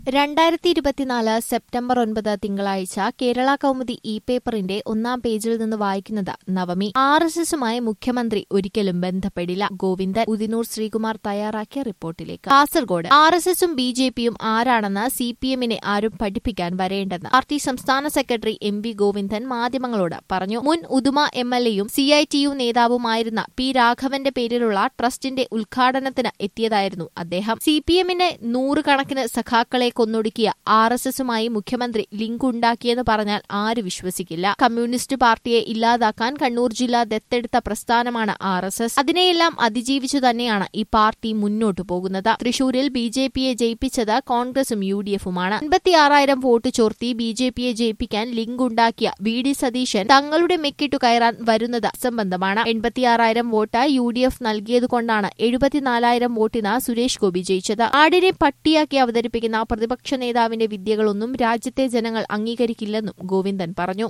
രണ്ടായിരത്തി ഇരുപത്തിനാല് സെപ്റ്റംബർ ഒൻപത് തിങ്കളാഴ്ച കേരള കൗമുദി ഇ പേപ്പറിന്റെ ഒന്നാം പേജിൽ നിന്ന് വായിക്കുന്നത് നവമി ആർ എസ് എസുമായി മുഖ്യമന്ത്രി ഒരിക്കലും ബന്ധപ്പെടില്ല ഗോവിന്ദൻ ഉദിനൂർ ശ്രീകുമാർ തയ്യാറാക്കിയ റിപ്പോർട്ടിലേക്ക് കാസർഗോഡ് ആർ എസ് എസും ബി ജെ പിയും ആരാണെന്ന് സി പി എമ്മിനെ ആരും പഠിപ്പിക്കാൻ വരേണ്ടെന്ന് പാർട്ടി സംസ്ഥാന സെക്രട്ടറി എം വി ഗോവിന്ദൻ മാധ്യമങ്ങളോട് പറഞ്ഞു മുൻ ഉദുമ എം എൽ എയും സി ഐ ടി യു നേതാവുമായിരുന്ന പി രാഘവന്റെ പേരിലുള്ള ട്രസ്റ്റിന്റെ ഉദ്ഘാടനത്തിന് എത്തിയതായിരുന്നു അദ്ദേഹം സി പി എമ്മിന്റെ നൂറുകണക്കിന് സഖാക്കളെ കൊന്നൊടുക്കിയ ആർ എസ് എസുമായി മുഖ്യമന്ത്രി ലിങ്ക് ഉണ്ടാക്കിയെന്ന് പറഞ്ഞാൽ ആര് വിശ്വസിക്കില്ല കമ്മ്യൂണിസ്റ്റ് പാർട്ടിയെ ഇല്ലാതാക്കാൻ കണ്ണൂർ ജില്ല ദത്തെടുത്ത പ്രസ്ഥാനമാണ് ആർ എസ് എസ് അതിനെയെല്ലാം അതിജീവിച്ചു തന്നെയാണ് ഈ പാർട്ടി മുന്നോട്ടു പോകുന്നത് തൃശൂരിൽ ബി ജെ പിയെ ജയിപ്പിച്ചത് കോൺഗ്രസും യു ഡി എഫുമാണ് അൻപത്തിയാറായിരം വോട്ട് ചോർത്തി ബി ജെ പിയെ ജയിപ്പിക്കാൻ ലിങ്ക് ഉണ്ടാക്കിയ വി ഡി സതീശൻ തങ്ങളുടെ മെക്കിട്ടു കയറാൻ വരുന്നത് അസംബന്ധമാണ് എൺപത്തിയാറായിരം വോട്ട് യു ഡി എഫ് നൽകിയതുകൊണ്ടാണ് എഴുപത്തിനാലായിരം വോട്ടിന് സുരേഷ് ഗോപി ജയിച്ചത് ആടിനെ പട്ടിയാക്കി അവതരിപ്പിക്കുന്ന പ്രതിപക്ഷ നേതാവിന്റെ വിദ്യകളൊന്നും രാജ്യത്തെ ജനങ്ങൾ അംഗീകരിക്കില്ലെന്നും ഗോവിന്ദൻ പറഞ്ഞു